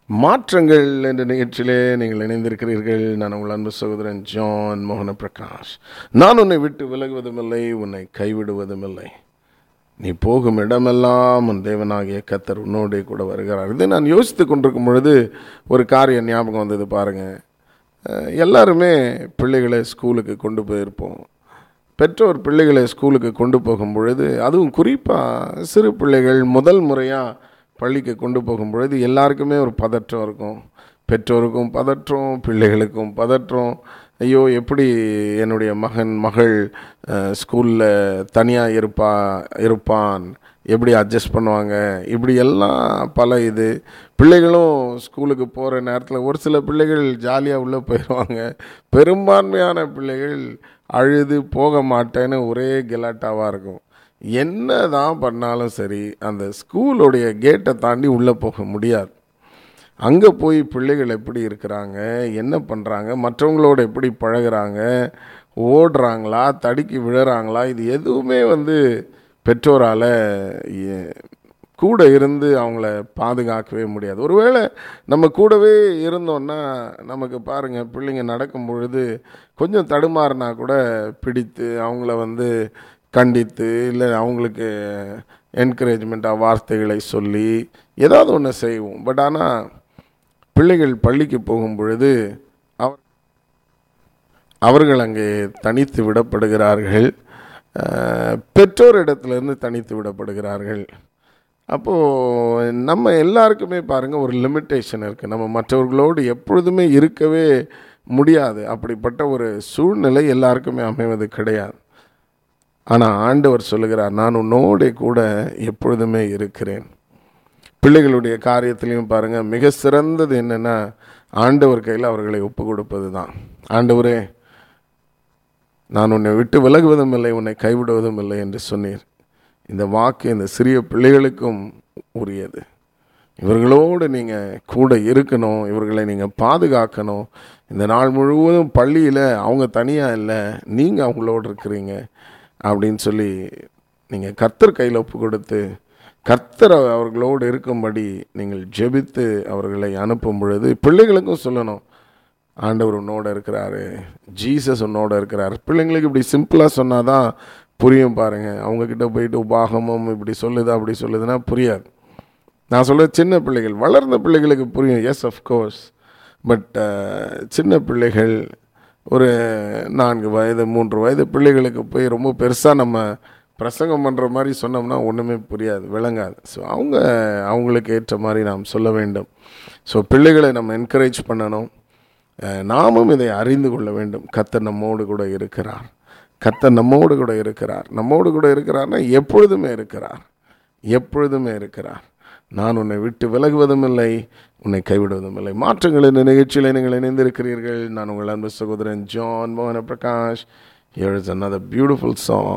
மாற்றங்கள் என்ற நிகழ்ச்சியிலே நீங்கள் இணைந்திருக்கிறீர்கள் நான் உங்கள் அன்பு சகோதரன் ஜான் மோகன பிரகாஷ் நான் உன்னை விட்டு விலகுவதுமில்லை உன்னை கைவிடுவதுமில்லை நீ போகும் இடமெல்லாம் உன் தேவனாகிய கத்தர் உன்னோடே கூட வருகிறார் இதை நான் யோசித்து கொண்டிருக்கும் பொழுது ஒரு காரியம் ஞாபகம் வந்தது பாருங்க அஹ், எல்லாருமே பிள்ளைகளை ஸ்கூலுக்கு கொண்டு போயிருப்போம் பெற்றோர் பிள்ளைகளை ஸ்கூலுக்கு கொண்டு போகும் பொழுது அதுவும் குறிப்பாக சிறு பிள்ளைகள் முதல் முறையாக பள்ளிக்கு கொண்டு போகும் பொழுது எல்லாருக்குமே ஒரு பதற்றம் இருக்கும் பெற்றோருக்கும் பதற்றம் பிள்ளைகளுக்கும் பதற்றம் ஐயோ எப்படி என்னுடைய மகன் மகள் ஸ்கூலில் தனியாக இருப்பா இருப்பான் எப்படி அட்ஜஸ்ட் பண்ணுவாங்க இப்படி எல்லாம் பல இது பிள்ளைகளும் ஸ்கூலுக்கு போகிற நேரத்தில் ஒரு சில பிள்ளைகள் ஜாலியாக உள்ளே போயிடுவாங்க பெரும்பான்மையான பிள்ளைகள் அழுது போக மாட்டேன்னு ஒரே கெலாட்டாவாக இருக்கும் என்ன தான் பண்ணாலும் சரி அந்த ஸ்கூலுடைய கேட்டை தாண்டி உள்ளே போக முடியாது அங்கே போய் பிள்ளைகள் எப்படி இருக்கிறாங்க என்ன பண்ணுறாங்க மற்றவங்களோட எப்படி பழகுறாங்க ஓடுறாங்களா தடுக்கி விழுறாங்களா இது எதுவுமே வந்து பெற்றோரால் கூட இருந்து அவங்கள பாதுகாக்கவே முடியாது ஒருவேளை நம்ம கூடவே இருந்தோன்னா நமக்கு பாருங்கள் பிள்ளைங்க நடக்கும் பொழுது கொஞ்சம் தடுமாறினா கூட பிடித்து அவங்கள வந்து கண்டித்து இல்லை அவங்களுக்கு என்கரேஜ்மெண்ட்டாக வார்த்தைகளை சொல்லி ஏதாவது ஒன்று செய்வோம் பட் ஆனால் பிள்ளைகள் பள்ளிக்கு போகும் பொழுது அவர் அவர்கள் அங்கே தனித்து விடப்படுகிறார்கள் அஹ், பெற்றோரிடத்திலிருந்து தனித்து விடப்படுகிறார்கள் அப்போது நம்ம எல்லாருக்குமே பாருங்கள் ஒரு லிமிட்டேஷன் இருக்குது நம்ம மற்றவர்களோடு எப்பொழுதுமே இருக்கவே முடியாது அப்படிப்பட்ட ஒரு சூழ்நிலை எல்லாருக்குமே அமைவது கிடையாது ஆனால் ஆண்டவர் சொல்லுகிறார் நான் உன்னோடே கூட எப்பொழுதுமே இருக்கிறேன் பிள்ளைகளுடைய காரியத்திலையும் பாருங்கள் மிக சிறந்தது என்னென்னா ஆண்டவர் கையில் அவர்களை ஒப்பு கொடுப்பது தான் ஆண்டவரே நான் உன்னை விட்டு விலகுவதும் இல்லை உன்னை கைவிடுவதும் இல்லை என்று சொன்னீர் இந்த வாக்கு இந்த சிறிய பிள்ளைகளுக்கும் உரியது இவர்களோடு நீங்கள் கூட இருக்கணும் இவர்களை நீங்கள் பாதுகாக்கணும் இந்த நாள் முழுவதும் பள்ளியில் அவங்க தனியாக இல்லை நீங்கள் அவங்களோடு இருக்கிறீங்க அப்படின்னு சொல்லி நீங்கள் கர்த்தர் கையில் ஒப்பு கொடுத்து கர்த்தர் அவர்களோடு இருக்கும்படி நீங்கள் ஜெபித்து அவர்களை அனுப்பும் பொழுது பிள்ளைகளுக்கும் சொல்லணும் ஆண்டவர் உன்னோட இருக்கிறாரு ஜீசஸ் உன்னோட இருக்கிறாரு பிள்ளைங்களுக்கு இப்படி சிம்பிளாக சொன்னால் தான் புரியும் பாருங்கள் அவங்கக்கிட்ட போயிட்டு உபாகமம் இப்படி சொல்லுது அப்படி சொல்லுதுன்னா புரியாது நான் சொல்ல சின்ன பிள்ளைகள் வளர்ந்த பிள்ளைகளுக்கு புரியும் எஸ் கோர்ஸ் பட் சின்ன பிள்ளைகள் ஒரு நான்கு வயது மூன்று வயது பிள்ளைகளுக்கு போய் ரொம்ப பெருசாக நம்ம பிரசங்கம் பண்ணுற மாதிரி சொன்னோம்னா ஒன்றுமே புரியாது விளங்காது ஸோ அவங்க அவங்களுக்கு ஏற்ற மாதிரி நாம் சொல்ல வேண்டும் ஸோ பிள்ளைகளை நம்ம என்கரேஜ் பண்ணணும் அஹ், நாமும் இதை அறிந்து கொள்ள வேண்டும் கத்தர் நம்மோடு கூட இருக்கிறார் கத்தர் நம்மோடு கூட இருக்கிறார் நம்மோடு கூட இருக்கிறார்னா எப்பொழுதுமே இருக்கிறார் எப்பொழுதுமே இருக்கிறார் நான் உன்னை விட்டு விலகுவதும் இல்லை உன்னை கைவிடுவதும் இல்லை மாற்றங்கள் என்ற நிகழ்ச்சியில் நீங்கள் இணைந்திருக்கிறீர்கள் நான் உங்கள் அன்பு சகோதரன் ஜான் மோகன Prakash Here is another beautiful song